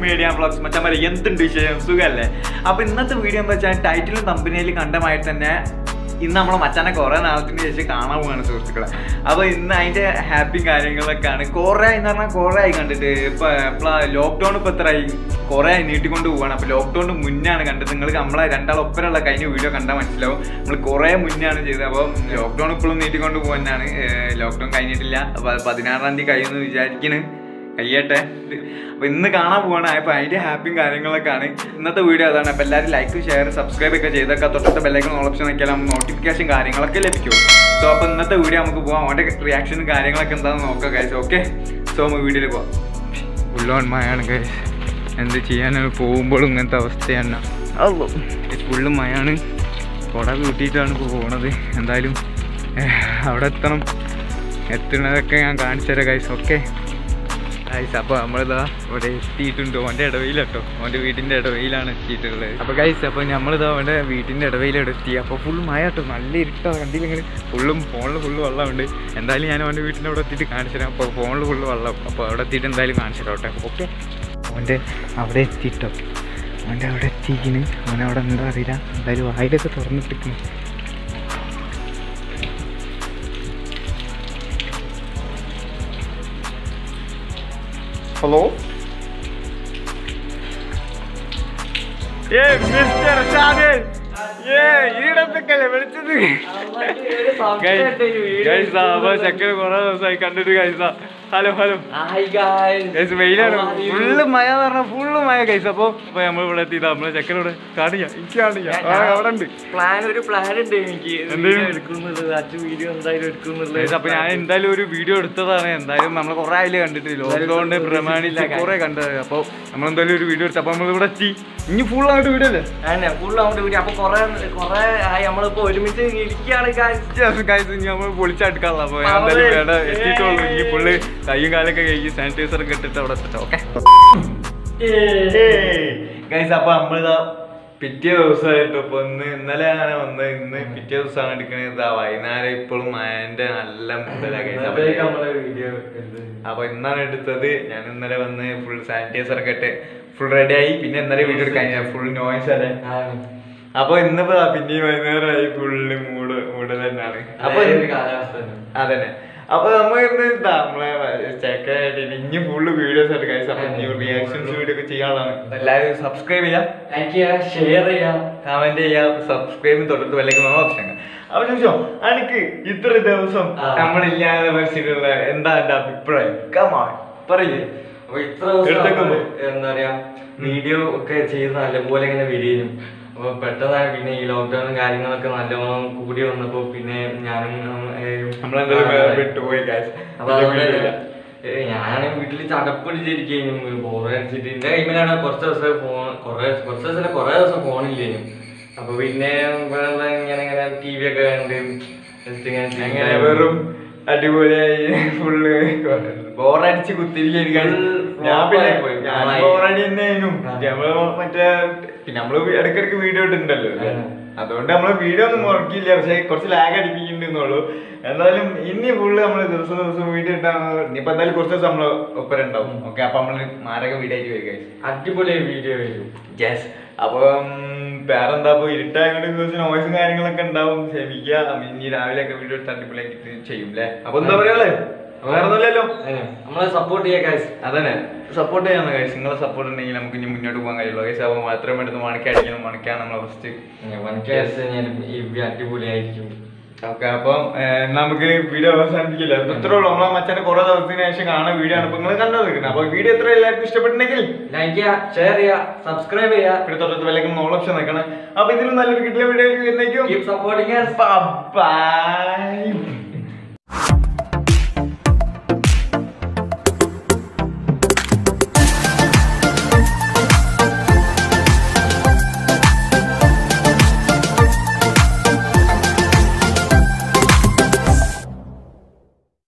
Media blogs മച്ചന്മാരെ എന്തുണ്ട് വിഷയം സുഖമല്ലേ അപ്പോൾ ഇന്നത്തെ വീഡിയോ എന്താ വെച്ചാൽ ടൈറ്റിലും കമ്പനിയിൽ കണ്ടമായിട്ട് തന്നെ ഇന്ന് നമ്മളെ മച്ചാനെ കുറേ നാളത്തിന് ശേഷം കാണാൻ പോവാണ് സുഹൃത്തുക്കളെ അപ്പോൾ ഇന്ന് അതിൻ്റെ ഹാപ്പി കാര്യങ്ങളൊക്കെയാണ് കുറേ എന്ന് പറഞ്ഞാൽ കുറേ ആയി കണ്ടിട്ട് ഇപ്പോൾ ലോക്ക്ഡൗൺ ഇപ്പോൾ എത്രയായി കുറേ ആയി നീട്ടിക്കൊണ്ട് പോവാണ് അപ്പോൾ ലോക്ക്ഡൗണിന് മുന്നാണ് കണ്ടത് നിങ്ങൾക്ക് നമ്മളെ രണ്ടാളൊപ്പരമുള്ള കഴിഞ്ഞ വീഡിയോ കണ്ടാൽ മനസ്സിലാവും നമ്മൾ കുറേ മുന്നാണ് ചെയ്തത് അപ്പോൾ ലോക്ക്ഡൗൺ ഇപ്പോഴും നീട്ടിക്കൊണ്ട് പോകാനാണ് ലോക്ക്ഡൗൺ കഴിഞ്ഞിട്ടില്ല അപ്പോൾ പതിനാറാം തീയതി കഴിയുമെന്ന് വിചാരിക്കുന്നു കഴിയട്ടെ അപ്പൊ ഇന്ന് കാണാൻ പോവാണ് അപ്പൊ അതിന്റെ ഹാപ്പിയും കാര്യങ്ങളൊക്കെയാണ് ഇന്നത്തെ വീഡിയോ അതാണ് അപ്പൊ എല്ലാവരും ലൈക്ക് ഷെയർ സബ്സ്ക്രൈബ് ഒക്കെ ചെയ്തൊക്കെ തൊട്ടത്തെ ബെല്ലൈക്കൺ ഓപ്ഷൻ നോക്കിയാൽ നമുക്ക് നോട്ടിഫിക്കേഷൻ കാര്യങ്ങളൊക്കെ ലഭിക്കും സോ അപ്പൊ ഇന്നത്തെ വീഡിയോ നമുക്ക് പോവാം അവന്റെ റിയാക്ഷനും കാര്യങ്ങളൊക്കെ എന്താണെന്ന് നോക്കാം ഗൈസ് ഓക്കെ സോ നമുക്ക് വീഡിയോയിൽ പോവാം ഫുള്ളോൺ മയാണ് ഗൈസ് എന്ത് ചെയ്യാനാണ് പോകുമ്പോഴും ഇങ്ങനത്തെ അവസ്ഥയാണ് അല്ലോ ഫുള്ള് മയാണ് കുട കൂട്ടിയിട്ടാണ് ഇപ്പോൾ പോണത് എന്തായാലും ഏഹ്, അവിടെ എത്തണം എത്തുന്നതൊക്കെ ഞാൻ കാണിച്ചു തരാം ഗൈസ് ഓക്കെ ഗൈസ് അപ്പോൾ നമ്മളിതാ ഇവിടെ എത്തിയിട്ടുണ്ട് ഓൻ്റെ ഇടവയിലട്ടോ ഓൻ്റെ വീട്ടിൻ്റെ ഇടവയിലാണ് എത്തിയിട്ടുള്ളത് അപ്പോൾ ഗൈസ് അപ്പോൾ നമ്മളിതാ അവൻ്റെ വീട്ടിൻ്റെ ഇടവയിലോടെ എത്തി അപ്പോൾ ഫുൾ മഴ കേട്ടോ നല്ല ഇരുട്ടോ കണ്ടില്ലെങ്കിൽ ഫുള്ളും ഫോണിൽ ഫുള്ള് വെള്ളമുണ്ട് എന്തായാലും ഞാൻ അവൻ്റെ വീട്ടിൻ്റെ അവിടെ എത്തിയിട്ട് കാണിച്ചു തരാം അപ്പോൾ ഫോണിൽ ഫുള്ള് വെള്ളം അപ്പോൾ അവിടെ എത്തിയിട്ട് എന്തായാലും കാണിച്ചു തരാം കേട്ടോ ഓക്കെ അവൻ്റെ അവിടെ എത്തിയിട്ടോ അവൻ്റെ അവിടെ എത്തിക്കുന്നു അവനവിടെ എന്താ അറിയില്ല എന്തായാലും വായിലൊക്കെ തുറന്നിട്ടിരിക്കുന്നു ഹലോ ഏ മിസ്റ്റർ ഷാദിൽ ഏ ഈടത്തൊക്കെയല്ലേ വിളിച്ചത് ഗൈസ് അപ്പൊ ചക്കര കുറെ ദിവസമായി കണ്ടിട്ട് ഗൈസ ഹലോ ഹലോ ഗൈസ് വെയിലാണ് ഫുള്ള് മഴ എന്ന് പറഞ്ഞാൽ ഫുള്ള് മഴ ഗൈസ് അപ്പൊ അപ്പൊ നമ്മൾ ഇവിടെ എത്തിയതാ നമ്മളെ ചക്കരോട് കാണില്ല എനിക്ക് കാണില്ല ആ, അവിടെ ഉണ്ട് പ്ലാൻ ഒരു പ്ലാൻ ഉണ്ട് എനിക്ക് എന്ത്? വീഡിയോ എടുക്കുന്നുള്ളത് അച്ഛൻ വീഡിയോ എന്തായാലും ഗൈസ് എടുക്കുന്നുള്ളത് അപ്പൊ ഞാൻ എന്തായാലും ഒരു വീഡിയോ എടുത്തതാണ് എന്തായാലും നമ്മൾ കുറെ ആയില്ലേ കണ്ടിട്ട് ലോക്ക്ഡൌൺ പ്രമാണിച്ച് കുറെ കണ്ടത് അപ്പൊ നമ്മൾ എന്തായാലും ഒരു വീഡിയോ എടുത്തു അപ്പൊ നമ്മൾ ഇവിടെ എത്തി ഇനി ഫുൾ ആയിട്ട് വീഡിയോ അല്ലേ അതന്നെ ഫുൾ നമ്മുടെ വീഡിയോ അപ്പൊ കൊറേ കൊറേ ആയി നമ്മളിപ്പോ ഒരുമിച്ച് ഇരിക്കുകയാണ് guys. ഗൈസ് ഇനി നമ്മൾ പൊളിച്ചെടുക്കാനുള്ള അപ്പൊ ഞാൻ എന്തായാലും ഇവിടെ എത്തിയിട്ടുള്ളൂ ഇനി ഫുള്ള് കയ്യും കാലൊക്കെ കഴുകി സാനിറ്റൈസർ ഒക്കെ ഇട്ടിട്ട് അവിടെ എത്തിട്ടോ ഓക്കെ ഗൈസ് അപ്പൊ നമ്മളിതാ പിറ്റേ ദിവസമായിട്ട് ഇപ്പൊ ഇന്ന് ഇന്നലെ അങ്ങനെ വന്ന് ഇന്ന് പിറ്റേ ദിവസമാണ് എടുക്കണത് ഇതാ വൈകുന്നേരം ഇപ്പോഴും മഴന്റെ നല്ല മുതലാ ഗൈസ് അപ്പോഴേക്കും അപ്പൊ നമ്മളെ വീഡിയോ എടുത്തത്. അപ്പൊ ഇന്നാണ് എടുത്തത് ഞാൻ ഇന്നലെ വന്ന് ഫുൾ സാനിറ്റൈസർ ഒക്കെ ഇട്ട് ഫുൾ റെഡി ആയി പിന്നെ ഇന്നലെ വീഡിയോ എടുക്കാൻ ഫുൾ നോയ്സ് അല്ലേ ആണ്. അപ്പൊ ഇന്നിപ്പോ ദാ പിന്നെയും വൈകുന്നേരമായി ഫുള്ള് മൂട് മൂടൽ തന്നെയാണ് അപ്പൊ അതേ ഒരു കാലാവസ്ഥ തന്നെ. അതന്നെ അപ്പൊ നമ്മ ഇന്ന് ഇതാ നമ്മളെ ചെക്കായിട്ട് ഇനി ഫുള്ള് വീഡിയോസ് എടുക്കാം guys. അപ്പൊ ഇനി റിയാക്ഷൻസ് വീഡിയോ ഒക്കെ ചെയ്യാനുള്ളതാണ് എല്ലാവരും സബ്സ്ക്രൈബ് ചെയ്യാം ലൈക്ക് ചെയ്യാം ഷെയർ ചെയ്യാം കമന്റ് ചെയ്യാം സബ്സ്ക്രൈബും തൊട്ടടുത്ത് വിലക്കുന്ന ഓപ്ഷൻ അപ്പൊ ചോദിച്ചോ എനിക്ക് ഇത്ര ദിവസം ആ. നമ്മളില്ലാതെ മനസ്സിലുള്ള എന്താ എന്റെ അഭിപ്രായം കമാൺ പറയേ അപ്പൊ ഇത്ര ദിവസം എടുത്തേക്ക് നമ്മള് പോ. എന്താ പറയാ വീഡിയോ ഒക്കെ ചെയ്ത് നല്ലപോലെ ഇങ്ങനെ വരികയും അപ്പൊ പെട്ടെന്ന് പിന്നെ ഈ ലോക്ക്ഡൌണും കാര്യങ്ങളൊക്കെ നല്ലോണം കൂടി വന്നപ്പോ പിന്നെ ഞാനും ഉം, ഏഹ്, നമ്മളെന്തായാലും ആ, വിട്ടുപോയി guys. അപ്പൊ അതുകൊണ്ട് തന്നെ ഏഹ്, ഞാനാണ് വീട്ടിൽ ചടപ്പടിച്ചിരിക്കും ബോറടിച്ചിട്ട് എന്റെ കൈമിലാണ് കുറച്ച് ദിവസം ഫോൺ കുറെ കുറച്ച് ദിവസം കുറെ ദിവസം ഫോണില്ലേനും അപ്പൊ പിന്നെ വേറെ ഇങ്ങനെ ഇങ്ങനെ ടി വി ഒക്കെ കണ്ട് just ഇങ്ങനെ അങ്ങനെ വെറും അടിപൊളിയായി ഫുള്ള് ബോറടിച്ച് കുത്തിരിക്കാൻ Full ഞാൻ പിന്നെ flop ആയി പോയി. ഞാൻ ആയി. ബോറടി തന്നെയായിരുന്നു ആ. നമ്മള് മറ്റേ പിന്നെ നമ്മള് ഇടക്കിടക്ക് വീഡിയോ ഇട്ടുണ്ടല്ലോ ആ. അതുകൊണ്ട് നമ്മള് വീഡിയോ ഒന്നും മുടക്കില്ല പക്ഷെ കുറച്ച് ലാഗ് അടിപ്പിക്കുന്നുള്ളൂ എന്തായാലും ഇനി ഫുള്ള് നമ്മള് ദിവസം ദിവസം വീഡിയോ ഇട്ടാണ് ഇനിയിപ്പോ എന്തായാലും കുറച്ച് ദിവസം നമ്മള് ഒപ്പരം ഉണ്ടാവും ഓക്കെ അപ്പൊ നമ്മള് മാരക വീഡിയോ ആയിട്ട് വരിക അടിപൊളി വീഡിയോ വരും യെസ് അപ്പം വേറെന്താ ഇപ്പൊ ഇരുട്ടായതുകൊണ്ട് ദിവസം നോയ്സും കാര്യങ്ങളൊക്കെ ഉണ്ടാവും ക്ഷമിക്കുക ഇനി രാവിലെ ഒക്കെ വീഡിയോ എടുത്ത് അടിപൊളിയാക്കി ചെയ്യും അല്ലേ അപ്പൊ എന്താ പറയാളെ വേറെ ഒന്നുമില്ലല്ലോ അതന്നെ. നമ്മളെ സപ്പോർട്ട് ചെയ്യാ ഗൈസ് അതന്നെ സപ്പോർട്ട് ചെയ്യാന്ന് കഴിച്ച് നിങ്ങളെ സപ്പോർട്ട് ഉണ്ടെങ്കിൽ നമുക്ക് ഇനി മുന്നോട്ട് പോകാൻ കഴിയുള്ളൂ കഴിച്ച് അപ്പോൾ മാത്രം എടുത്ത് മണിക്കടിക്കണം മണിക്കാണ് നമ്മളെ ഫസ്റ്റ് വനിക്കാഴ്ച ഈ അടിപൊളിയായിരിക്കും ഓക്കെ അപ്പം ഏർ, നമുക്ക് വീഡിയോ അവസാനിപ്പിക്കില്ല അപ്പൊ ഇത്രേ ഉള്ളൂ നമ്മളെ മച്ചാന്റെ കുറെ ദിവസത്തിന് ശേഷം കാണുന്ന വീഡിയോ ആണ് ഇപ്പൊ നിങ്ങൾ കണ്ടത് അപ്പൊ വീഡിയോ എത്ര എല്ലാവർക്കും ഇഷ്ടപ്പെട്ടിട്ടുണ്ടെങ്കിൽ ലൈക്ക് ചെയ്യാ ഷെയർ ചെയ്യാ സബ്സ്ക്രൈബ് ചെയ്യാ ഇവിടെ തൊട്ടടുത്ത് വിലക്ക് നോൾ ഓപ്ഷൻ നിൽക്കണം അപ്പൊ ഇതിലും നല്ലൊരു കിട്ടിയ വീഡിയോ വരുന്നേക്കും കീപ് സപ്പോർട്ടിങ് Bye bye.